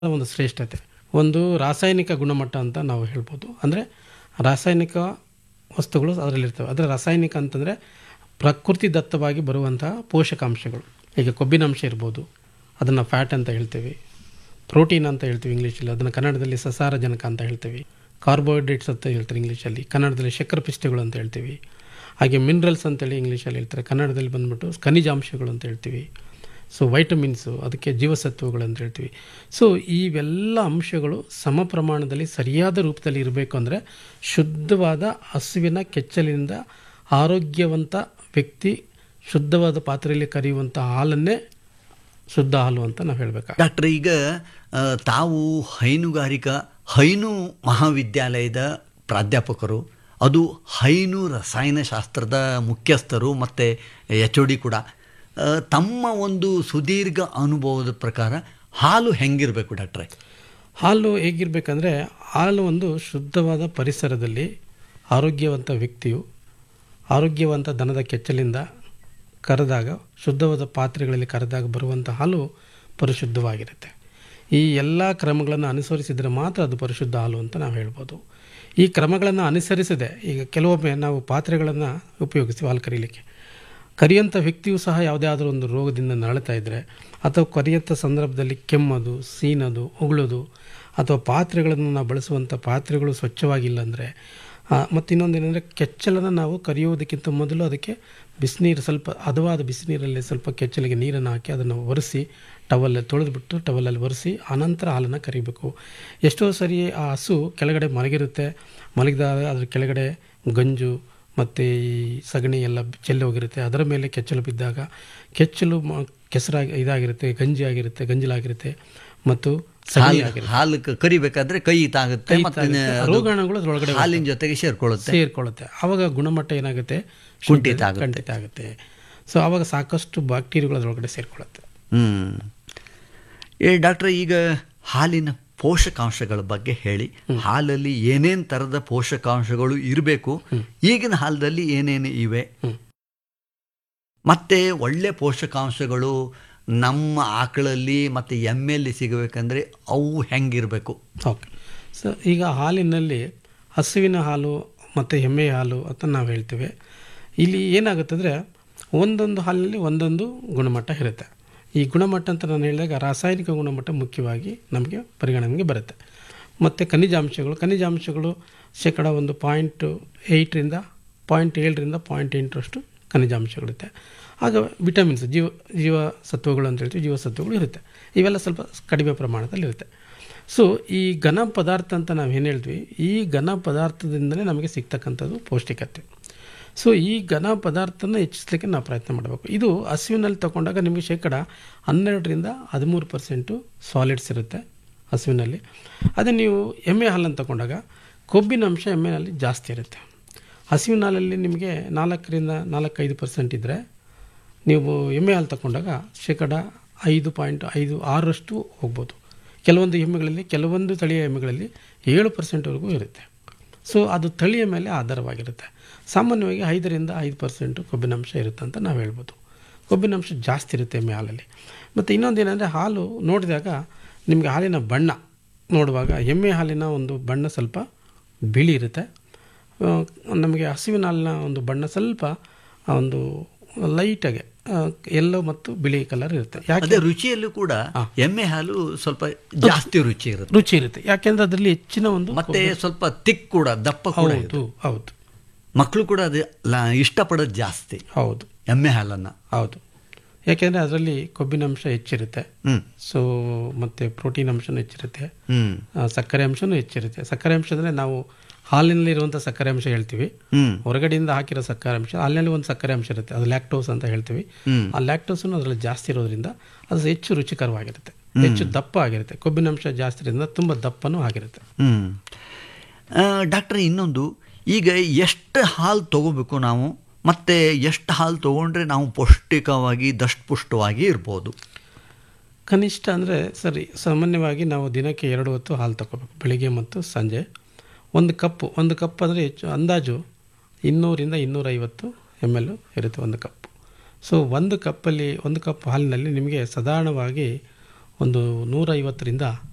ಒಂದು ಶ್ರೇಷ್ಠತೆ ಒಂದು ರಾಸಾಯನಿಕ ಗುಣಮಟ್ಟ ಅಂತ ನಾವು ಹೇಳ್ಬೋದು ಅಂದರೆ ರಾಸಾಯನಿಕ ವಸ್ತುಗಳು ಅದರಲ್ಲಿರ್ತವೆ ಅದರ ರಾಸಾಯನಿಕ ಅಂತಂದರೆ ಪ್ರಕೃತಿ ದತ್ತವಾಗಿ ಬರುವಂತಹ ಪೋಷಕಾಂಶಗಳು ಈಗ ಕೊಬ್ಬಿನಾಂಶ ಇರ್ಬೋದು ಅದನ್ನು ಫ್ಯಾಟ್ ಅಂತ ಹೇಳ್ತೀವಿ ಪ್ರೋಟೀನ್ ಅಂತ ಹೇಳ್ತೀವಿ ಇಂಗ್ಲೀಷಲ್ಲಿ ಅದನ್ನು ಕನ್ನಡದಲ್ಲಿ ಸಸಾರಜನಕ ಅಂತ ಹೇಳ್ತೀವಿ ಕಾರ್ಬೋಹೈಡ್ರೇಟ್ಸ್ ಅಂತ ಹೇಳ್ತಾರೆ ಇಂಗ್ಲೀಷಲ್ಲಿ ಕನ್ನಡದಲ್ಲಿ ಶಕ್ಕರ ಪಿಷ್ಟಗಳು ಅಂತ ಹೇಳ್ತೀವಿ ಹಾಗೆ ಮಿನರಲ್ಸ್ ಅಂತೇಳಿ ಇಂಗ್ಲೀಷಲ್ಲಿ ಹೇಳ್ತಾರೆ ಕನ್ನಡದಲ್ಲಿ ಬಂದ್ಬಿಟ್ಟು ಖನಿಜಾಂಶಗಳು ಅಂತ ಹೇಳ್ತೀವಿ ಸೊ ವೈಟಮಿನ್ಸು ಅದಕ್ಕೆ ಜೀವಸತ್ವಗಳು ಅಂತ ಹೇಳ್ತೀವಿ ಸೊ ಇವೆಲ್ಲ ಅಂಶಗಳು ಸಮ ಪ್ರಮಾಣದಲ್ಲಿ ಸರಿಯಾದ ರೂಪದಲ್ಲಿ ಇರಬೇಕು ಅಂದರೆ ಶುದ್ಧವಾದ ಹಸುವಿನ ಕೆಚ್ಚಲಿನಿಂದ ಆರೋಗ್ಯವಂತ ವ್ಯಕ್ತಿ ಶುದ್ಧವಾದ ಪಾತ್ರೆಯಲ್ಲಿ ಕರೆಯುವಂಥ ಹಾಲನ್ನೇ ಶುದ್ಧ ಹಾಲು ಅಂತ ನಾವು ಹೇಳಬೇಕು ಡಾಕ್ಟರ್ ಈಗ ಆ, ತಾವು ಹೈನುಗಾರಿಕಾ ಹೈನು ಮಹಾವಿದ್ಯಾಲಯದ ಪ್ರಾಧ್ಯಾಪಕರು ಅದು ಹೈನು ರಸಾಯನಶಾಸ್ತ್ರದ ಮುಖ್ಯಸ್ಥರು ಮತ್ತು ಎಚ್ ಒ ಡಿ ಕೂಡ ಆ, ತಮ್ಮ ಒಂದು ಸುದೀರ್ಘ ಅನುಭವದ ಪ್ರಕಾರ ಹಾಲು ಹೆಂಗಿರಬೇಕು ಡಾಕ್ಟ್ರೆ ಹಾಲು ಹೇಗಿರಬೇಕಂದ್ರೆ ಹಾಲು ಒಂದು ಶುದ್ಧವಾದ ಪರಿಸರದಲ್ಲಿ ಆರೋಗ್ಯವಂತ ವ್ಯಕ್ತಿಯು ಆರೋಗ್ಯವಂತ ದನದ ಕೆಚ್ಚಲಿಂದ ಕರೆದಾಗ ಶುದ್ಧವಾದ ಪಾತ್ರೆಗಳಲ್ಲಿ ಕರೆದಾಗ ಬರುವಂಥ ಹಾಲು ಪರಿಶುದ್ಧವಾಗಿರುತ್ತೆ ಈ ಎಲ್ಲ ಕ್ರಮಗಳನ್ನು ಅನುಸರಿಸಿದರೆ ಮಾತ್ರ ಅದು ಪರಿಶುದ್ಧ ಹಾಲು ಅಂತ ನಾವು ಹೇಳ್ಬೋದು ಈ ಕ್ರಮಗಳನ್ನು ಅನುಸರಿಸದೆ ಈಗ ಕೆಲವೊಮ್ಮೆ ನಾವು ಪಾತ್ರೆಗಳನ್ನು ಉಪಯೋಗಿಸ್ತೀವಿ ಹಾಲು ಕರೀಲಿಕ್ಕೆ ಕರಿಯಂಥ ವ್ಯಕ್ತಿಯು ಸಹ ಯಾವುದೇ ಆದರೂ ಒಂದು ರೋಗದಿಂದ ನರಳ್ತಾ ಇದ್ದರೆ ಅಥವಾ ಕರಿಯಂಥ ಸಂದರ್ಭದಲ್ಲಿ ಕೆಮ್ಮೋದು ಸೀನೋದು ಉಗುಳೋದು ಅಥವಾ ಪಾತ್ರೆಗಳನ್ನು ನಾವು ಬಳಸುವಂಥ ಪಾತ್ರೆಗಳು ಸ್ವಚ್ಛವಾಗಿಲ್ಲ ಅಂದರೆ ಮತ್ತು ಇನ್ನೊಂದು ಏನಂದರೆ ಕೆಚ್ಚಲನ್ನು ನಾವು ಕರಿಯೋದಕ್ಕಿಂತ ಮೊದಲು ಅದಕ್ಕೆ ಬಿಸಿನೀರು ಸ್ವಲ್ಪ ಹದವಾದ ಬಿಸಿನೀರಲ್ಲಿ ಸ್ವಲ್ಪ ಕೆಚ್ಚಲಿಗೆ ನೀರನ್ನು ಹಾಕಿ ಅದನ್ನು ಒರೆಸಿ ಟವಲ್ ತೊಳೆದುಬಿಟ್ಟು ಟವಲಲ್ಲಿ ಒರೆಸಿ ಆನಂತರ ಹಾಲನ್ನು ಕರಿಬೇಕು ಎಷ್ಟೋ ಸರಿ ಆ ಹಸು ಕೆಳಗಡೆ ಮಲಗಿರುತ್ತೆ ಮಲಗಿದಾಗ ಅದ್ರ ಕೆಳಗಡೆ ಗಂಜು ಮತ್ತು ಈ ಸಗಣಿ ಎಲ್ಲ ಚೆಲ್ಲಿ ಹೋಗಿರುತ್ತೆ ಅದರ ಮೇಲೆ ಕೆಚ್ಚಲು ಬಿದ್ದಾಗ ಕೆಚ್ಚಲು ಮ ಕೆಸರಾಗಿ ಇದಾಗಿರುತ್ತೆ ಗಂಜಿ ಆಗಿರುತ್ತೆ ಗಂಜಲಾಗಿರುತ್ತೆ ಮತ್ತು ಸಗಣಿ ಹಾಲು ಆಗಿರುತ್ತೆ ಹಾಲು ಕ- ಕರಿಬೇಕಾದ್ರೆ ಕೈ ತಾಗುತ್ತೆ ಕೈ ಮತ್ತು ತಾಗುತ್ತೆ. ಅದು ರೋಗಾಣುಗಳು ಅದ್ರೊಳಗಡೆ ಹಾಲಿನ ಜೊತೆಗೆ ಸೇರ್ಕೊಳ್ಳುತ್ತೆ ಸೇರ್ಕೊಳ್ಳುತ್ತೆ ಆವಾಗ ಗುಣಮಟ್ಟ ಏನಾಗುತ್ತೆ ಕುಂಠಿತ ಆಗುತ್ತೆ. ಖಂಡಿತ ಆಗುತ್ತೆ ಸೊ ಆವಾಗ ಸಾಕಷ್ಟು ಬ್ಯಾಕ್ಟೀರಿಯಾಗಳು ಅದರೊಳಗಡೆ ಸೇರ್ಕೊಳ್ಳುತ್ತೆ ಹ್ಮ್ ಏ ಡಾಕ್ಟ್ರೆ ಈಗ ಹಾಲಿನ ಪೋಷಕಾಂಶಗಳ ಬಗ್ಗೆ ಹೇಳಿ ಹಾಲಲ್ಲಿ ಏನೇನು ಥರದ ಪೋಷಕಾಂಶಗಳು ಇರಬೇಕು ಈಗಿನ ಹಾಲದಲ್ಲಿ ಏನೇನು ಇವೆ ಮತ್ತೆ ಒಳ್ಳೆ ಪೋಷಕಾಂಶಗಳು ನಮ್ಮ ಆಕಳಲ್ಲಿ ಮತ್ತು ಎಮ್ಮೆಯಲ್ಲಿ ಸಿಗಬೇಕಂದ್ರೆ ಅವು ಹೆಂಗಿರಬೇಕು ಓಕೆ ಸೊ ಈಗ ಹಾಲಿನಲ್ಲಿ ಹಸುವಿನ ಹಾಲು ಮತ್ತು ಎಮ್ಮೆಯ ಹಾಲು ಅಂತ ನಾವು ಹೇಳ್ತೇವೆ ಇಲ್ಲಿ ಏನಾಗುತ್ತೆ ಅಂದರೆ ಒಂದೊಂದು ಹಾಲಿನಲ್ಲಿ ಒಂದೊಂದು ಗುಣಮಟ್ಟ ಇರುತ್ತೆ ಈ ಗುಣಮಟ್ಟ ಅಂತ ನಾನು ಹೇಳಿದಾಗ ರಾಸಾಯನಿಕ ಗುಣಮಟ್ಟ ಮುಖ್ಯವಾಗಿ ನಮಗೆ ಪರಿಗಣನೆಗೆ ಬರುತ್ತೆ ಮತ್ತು ಖನಿಜಾಂಶಗಳು ಖನಿಜಾಂಶಗಳು ಶೇಕಡ ಒಂದು ಪಾಯಿಂಟ್ ಏಯ್ಟರಿಂದ ಪಾಯಿಂಟ್ ಏಳರಿಂದ ಪಾಯಿಂಟ್ ಎಂಟರಷ್ಟು ಖನಿಜಾಂಶಗಳಿರುತ್ತೆ ಆಗ ವಿಟಮಿನ್ಸ್ ಜೀವ ಜೀವಸತ್ವಗಳು ಅಂತ ಹೇಳ್ತೀವಿ ಜೀವಸತ್ವಗಳು ಇರುತ್ತೆ ಇವೆಲ್ಲ ಸ್ವಲ್ಪ ಕಡಿಮೆ ಪ್ರಮಾಣದಲ್ಲಿ ಇರುತ್ತೆ ಸೊ ಈ ಘನ ಪದಾರ್ಥ ಅಂತ ನಾವು ಏನು ಹೇಳ್ತೀವಿ ಈ ಘನ ಪದಾರ್ಥದಿಂದಲೇ ನಮಗೆ ಸಿಗ್ತಕ್ಕಂಥದ್ದು ಪೌಷ್ಟಿಕತೆ ಸೊ ಈ ಘನ ಪದಾರ್ಥನ ಹೆಚ್ಚಿಸ್ಲಿಕ್ಕೆ ನಾವು ಪ್ರಯತ್ನ ಮಾಡಬೇಕು ಇದು ಹಸುವಿನಲ್ಲಿ ತಗೊಂಡಾಗ ನಿಮಗೆ ಶೇಕಡ ಹನ್ನೆರಡರಿಂದ ಹದಿಮೂರು ಪರ್ಸೆಂಟು ಸಾಲಿಡ್ಸ್ ಇರುತ್ತೆ ಹಸುವಿನಲ್ಲಿ ಅದೇ ನೀವು ಎಮ್ಮೆ ಹಾಲನ್ನು ತಗೊಂಡಾಗ ಕೊಬ್ಬಿನ ಅಂಶ ಎಮ್ಮೆನಲ್ಲಿ ಜಾಸ್ತಿ ಇರುತ್ತೆ ಹಸುವಿನ ಹಾಲಲ್ಲಿ ನಿಮಗೆ ನಾಲ್ಕರಿಂದ ನಾಲ್ಕೈದು ಪರ್ಸೆಂಟ್ ಇದ್ದರೆ ನೀವು ಎಮ್ಮೆ ಹಾಲು ತಗೊಂಡಾಗ ಶೇಕಡ ಐದು ಪಾಯಿಂಟ್ ಐದು ಆರರಷ್ಟು ಹೋಗ್ಬೋದು ಕೆಲವೊಂದು ಎಮ್ಮೆಗಳಲ್ಲಿ ಕೆಲವೊಂದು ತಳಿಯ ಎಮ್ಮೆಗಳಲ್ಲಿ ಏಳು ಪರ್ಸೆಂಟ್ವರೆಗೂ ಇರುತ್ತೆ ಸೊ ಅದು ತಳಿಯ ಮೇಲೆ ಆಧಾರವಾಗಿರುತ್ತೆ ಸಾಮಾನ್ಯವಾಗಿ ಐದರಿಂದ ಐದು ಪರ್ಸೆಂಟು ಕೊಬ್ಬಿನಾಂಶ ಇರುತ್ತೆ ಅಂತ ನಾವು ಹೇಳ್ಬೋದು ಕೊಬ್ಬಿನಾಂಶ ಜಾಸ್ತಿ ಇರುತ್ತೆ ಎಮ್ಮೆ ಹಾಲಲ್ಲಿ ಮತ್ತು ಇನ್ನೊಂದು ಏನಂದರೆ ಹಾಲು ನೋಡಿದಾಗ ನಿಮಗೆ ಹಾಲಿನ ಬಣ್ಣ ನೋಡುವಾಗ ಎಮ್ಮೆ ಹಾಲಿನ ಒಂದು ಬಣ್ಣ ಸ್ವಲ್ಪ ಬಿಳಿ ಇರುತ್ತೆ ಆ, ನಮಗೆ ಹಸುವಿನ ಹಾಲಿನ ಒಂದು ಬಣ್ಣ ಸ್ವಲ್ಪ ಆ, ಒಂದು ಲೈಟಾಗಿ ಎಲ್ಲೋ ಮತ್ತು ಬಿಳಿ ಕಲರ್ ಇರುತ್ತೆ ಯಾಕೆ ಅದೇ ರುಚಿಯಲ್ಲೂ ಕೂಡ ಎಮ್ಮೆ ಹಾಲು ಸ್ವಲ್ಪ ಜಾಸ್ತಿ ರುಚಿ ಇರುತ್ತೆ ರುಚಿ ಇರುತ್ತೆ ಯಾಕೆಂದ್ರೆ ಅದರಲ್ಲಿ ಹೆಚ್ಚಿನ ಒಂದು ಮತ್ತೆ ಸ್ವಲ್ಪ ತಿಕ್ ಕೂಡ ದಪ್ಪ ಕೂಡ ಇರುತ್ತೆ. ಹೌದು ಹೌದು ಮಕ್ಕಳು ಕೂಡ ಅದು ಲ- ಇಷ್ಟಪಡೋದು ಜಾಸ್ತಿ ಹೌದು ಎಮ್ಮೆ ಹಾಲನ್ನು ಹೌದು ಯಾಕೆಂದರೆ ಅದರಲ್ಲಿ ಕೊಬ್ಬಿನಾಂಶ ಹೆಚ್ಚಿರುತ್ತೆ ಹ್ಮ್ ಸೊ ಮತ್ತು ಪ್ರೋಟೀನ್ ಅಂಶನೂ ಹೆಚ್ಚಿರುತ್ತೆ ಹ್ಮ್ ಆ, ಸಕ್ಕರೆ ಅಂಶನೂ ಹೆಚ್ಚಿರುತ್ತೆ ಸಕ್ಕರೆ ಅಂಶ ಅಂದರೆ ನಾವು ಹಾಲಿನಲ್ಲಿರುವಂಥ ಸಕ್ಕರೆ ಅಂಶ ಹೇಳ್ತೀವಿ ಹ್ಮ್ ಹೊರಗಡೆಯಿಂದ ಹಾಕಿರೋ ಸಕ್ಕರೆ ಅಂಶ ಹಾಲಿನಲ್ಲಿ ಒಂದು ಸಕ್ಕರೆ ಅಂಶ ಇರುತ್ತೆ ಅದು ಲ್ಯಾಕ್ಟೋಸ್ ಅಂತ ಹೇಳ್ತೀವಿ ಹ್ಮ್. ಆ ಲ್ಯಾಕ್ಟೋಸನ್ನು ಅದರಲ್ಲಿ ಜಾಸ್ತಿ ಇರೋದ್ರಿಂದ ಅದು ಹೆಚ್ಚು ರುಚಿಕರವಾಗಿರುತ್ತೆ ಹೆಚ್ಚು ದಪ್ಪ ಆಗಿರುತ್ತೆ ಕೊಬ್ಬಿನಾಂಶ ಜಾಸ್ತಿ ಇರೋದ್ರಿಂದ ತುಂಬ ದಪ್ಪನೂ ಆಗಿರುತ್ತೆ ಹ್ಮ್ ಆ, ಡಾಕ್ಟ್ರೆ ಇನ್ನೊಂದು ಈಗ ಎಷ್ಟು ಹಾಲು ತಗೋಬೇಕು ನಾವು ಮತ್ತೆ ಎಷ್ಟು ಹಾಲು ತಗೊಂಡ್ರೆ ನಾವು ಪೌಷ್ಟಿಕವಾಗಿ ದಷ್ಟಪುಷ್ಟವಾಗಿ ಇರ್ಬೋದು ಕನಿಷ್ಠ ಅಂದರೆ ಸರಿ ಸಾಮಾನ್ಯವಾಗಿ ನಾವು ದಿನಕ್ಕೆ ಎರಡು ಹೊತ್ತು ಹಾಲು ತಗೋಬೇಕು ಬೆಳಿಗ್ಗೆ ಮತ್ತು ಸಂಜೆ ಒಂದು ಕಪ್ಪು ಒಂದು ಕಪ್ ಅಂದರೆ ಹೆಚ್ಚು ಅಂದಾಜು ಇನ್ನೂರಿಂದ ಇನ್ನೂರೈವತ್ತು ಎಮ್ ಎಲ್ ಇರುತ್ತೆ ಒಂದು ಕಪ್ಪು ಸೊ ಒಂದು ಕಪ್ಪಲ್ಲಿ ಒಂದು ಕಪ್ ಹಾಲಿನಲ್ಲಿ ನಿಮಗೆ ಸಾಧಾರಣವಾಗಿ ಒಂದು ನೂರೈವತ್ತರಿಂದ